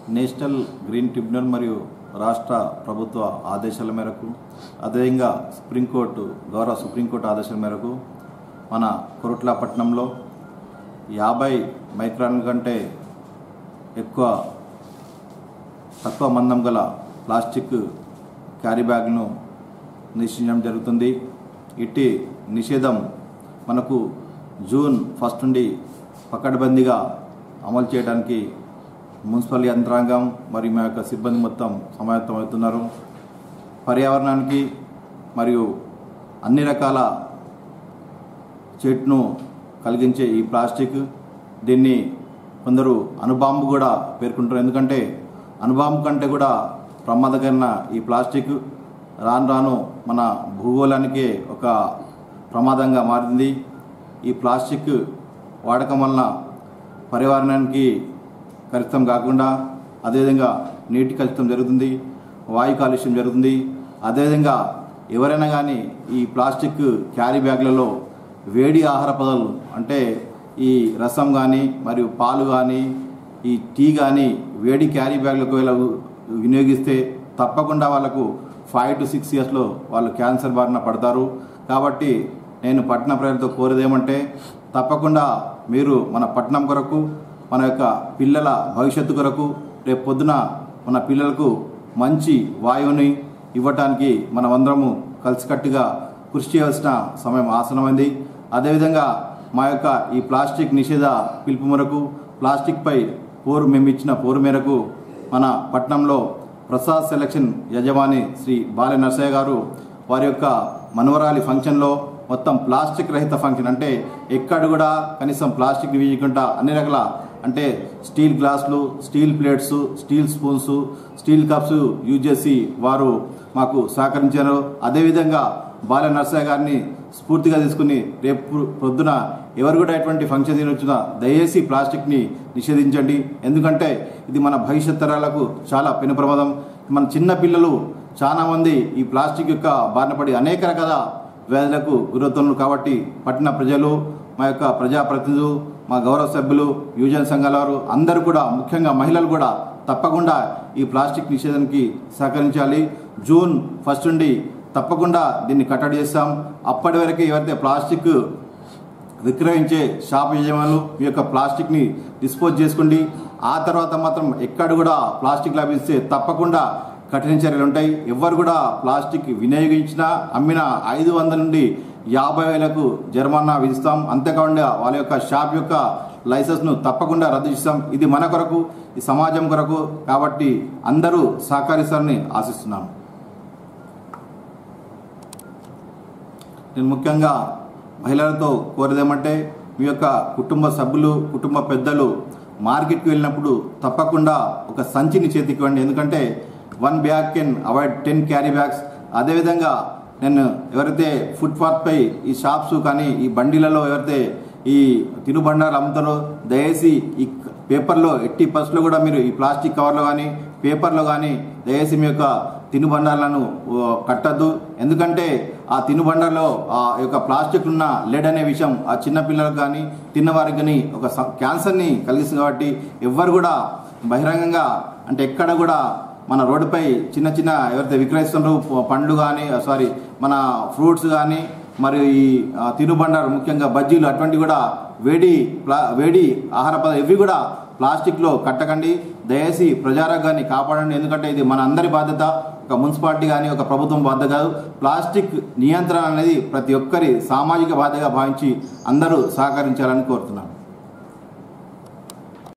national green tribunal మరియు రాష్ట్ర ప్రభుత్వ ఆదేశాల మేరకు అదేవిధంగా సుప్రీంకోర్టు గౌరవ సుప్రీంకోర్టు ఆదేశాల మేరకు మన కొరుట్ల పట్టణంలో యాభై మైక్రాన్ కంటే ఎక్కువ తక్కువ మందం గల ప్లాస్టిక్ క్యారీ బ్యాగ్ను నిషేధించడం జరుగుతుంది ఇట్టి నిషేధం మనకు జూన్ ఫస్ట్ నుండి పకడ్బందీగా అమలు చేయడానికి మున్సిపల్ యంత్రాంగం మరియు మా యొక్క సిబ్బంది మొత్తం సమాయత్తం అవుతున్నారు పర్యావరణానికి మరియు అన్ని రకాల చెట్ను కలిగించే ఈ ప్లాస్టిక్ దీన్ని కొందరు అణుబాంబు కూడా పేర్కొంటారు ఎందుకంటే అణుబాంబు కంటే కూడా ప్రమాదకరమైన ఈ ప్లాస్టిక్ రాను రాను మన భూగోళానికే ఒక ప్రమాదంగా మారింది ఈ ప్లాస్టిక్ వాడకం వలన పర్యావరణానికి కలుషితం కాకుండా అదేవిధంగా నీటి కలుషితం జరుగుతుంది వాయు కాలుష్యం జరుగుతుంది అదేవిధంగా ఎవరైనా కానీ ఈ ప్లాస్టిక్ క్యారీ బ్యాగ్లలో వేడి ఆహార పదాలు అంటే ఈ రసం కానీ మరియు పాలు కానీ ఈ టీ కానీ వేడి క్యారీ బ్యాగ్లకు ఒకవేళ వినియోగిస్తే తప్పకుండా వాళ్ళకు ఫైవ్ టు సిక్స్ ఇయర్స్లో వాళ్ళు క్యాన్సర్ బారిన పడతారు కాబట్టి నేను పట్టణ ప్రజలతో కోరేది ఏమంటే తప్పకుండా మీరు మన పట్టణం కొరకు మన యొక్క పిల్లల భవిష్యత్తు కొరకు రేపు పొద్దున మన పిల్లలకు మంచి వాయువుని ఇవ్వటానికి మనమందరము కలిసికట్టుగా కృషి చేయాల్సిన సమయం ఆసనమైంది అదేవిధంగా మా యొక్క ఈ ప్లాస్టిక్ నిషేధ పిలుపు మేరకు ప్లాస్టిక్పై పోరు మేము ఇచ్చిన పోరు మేరకు మన పట్టణంలో ప్రసాద్ సెలక్షన్ యజమాని శ్రీ బాలె నరసయ్య గారు వారి యొక్క మనవరాలి ఫంక్షన్లో మొత్తం ప్లాస్టిక్ రహిత ఫంక్షన్ అంటే ఎక్కడ కూడా కనీసం ప్లాస్టిక్ వీయకుండా అన్ని రకాల అంటే స్టీల్ గ్లాసులు steel plates steel spoons steel cups use చేసి వారు మాకు సహకరించారు అదేవిధంగా బాల నరసయ్య గారిని స్ఫూర్తిగా తీసుకుని రేపు పొద్దున ఎవరు కూడా ఎటువంటి ఫంక్షన్ తినొచ్చినా దయచేసి ప్లాస్టిక్ని నిషేధించండి ఎందుకంటే ఇది మన భవిష్యత్ తరాలకు చాలా పెను ప్రమాదం మన చిన్న పిల్లలు చాలా మంది ఈ ప్లాస్టిక్ యొక్క బారిన పడి అనేక రకాల వ్యాధులకు గురవుతున్నారు కాబట్టి పట్టణ ప్రజలు మా యొక్క ప్రజాప్రతినిధులు మా గౌరవ సభ్యులు యువజన సంఘాల వారు అందరూ కూడా ముఖ్యంగా మహిళలు కూడా తప్పకుండా ఈ ప్లాస్టిక్ నిషేధానికి సహకరించాలి జూన్ ఫస్ట్ నుండి తప్పకుండా దీన్ని కట్టడి చేస్తాం అప్పటి వరకు ఎవరైతే ప్లాస్టిక్ విక్రయించే షాప్ యజమానులు మీ యొక్క ప్లాస్టిక్ని డిస్పోజ్ చేసుకోండి ఆ తర్వాత మాత్రం ఎక్కడ కూడా ప్లాస్టిక్ లభిస్తే తప్పకుండా కఠిన చర్యలు ఉంటాయి ఎవరు కూడా ప్లాస్టిక్ వినియోగించినా అమ్మిన ఐదు వందల నుండి యాభై వేలకు జరిమానా విధిస్తాం అంతేకాకుండా వాళ్ళ యొక్క షాప్ యొక్క లైసెన్స్ను తప్పకుండా రద్దు చేస్తాం ఇది మన కొరకు ఈ సమాజం కొరకు కాబట్టి అందరూ సహకరిస్తారని ఆశిస్తున్నాను నేను ముఖ్యంగా మహిళలతో కోరేదేమంటే మీ యొక్క కుటుంబ సభ్యులు కుటుంబ పెద్దలు మార్కెట్కి వెళ్ళినప్పుడు తప్పకుండా ఒక సంచిని చేతికివ్వండి ఎందుకంటే one bag can avoid ten carry bags అదేవిధంగా నేను ఎవరైతే ఫుట్పాత్ పై ఈ షాప్స్ కానీ ఈ బండిలలో ఎవరైతే ఈ తినుబండాలు అమ్ముతారో దయచేసి ఈ పేపర్లో ఎట్టి పరిస్థితుల్లో కూడా మీరు ఈ ప్లాస్టిక్ కవర్లో కానీ పేపర్లో కానీ దయచేసి మీ యొక్క తినుబండాలను ఓ, కట్టద్దు ఎందుకంటే ఆ తినుబండాల్లో ఆ యొక్క ప్లాస్టిక్ ఉన్న లెడ్ అనే విషయం ఆ చిన్న పిల్లలకు కానీ తిన్నవారికి కానీ ఒక స- క్యాన్సర్ని కలిగిస్తుంది కాబట్టి ఎవ్వరు కూడా బహిరంగంగా అంటే ఎక్కడ కూడా మన రోడ్డుపై చిన్న చిన్న ఎవరైతే విక్రయిస్తున్నారో ప- పండ్లు కానీ సారీ మన ఫ్రూట్స్ కానీ మరియు ఈ ఆ, తినుబండారు ముఖ్యంగా బజ్జీలు అటువంటివి కూడా వేడి ప్లా వేడి ఆహార పదార్థాలు ఇవి కూడా ప్లాస్టిక్లో కట్టకండి దయచేసి ప్రజారోగ్యాన్ని కాపాడండి ఎందుకంటే ఇది మన అందరి బాధ్యత ఒక మున్సిపాలిటీ కానీ ఒక ప్రభుత్వం బాధ్యత కాదు ప్లాస్టిక్ నియంత్రణ అనేది ప్రతి ఒక్కరి సామాజిక బాధ్యతగా భావించి అందరూ సహకరించాలని కోరుతున్నాను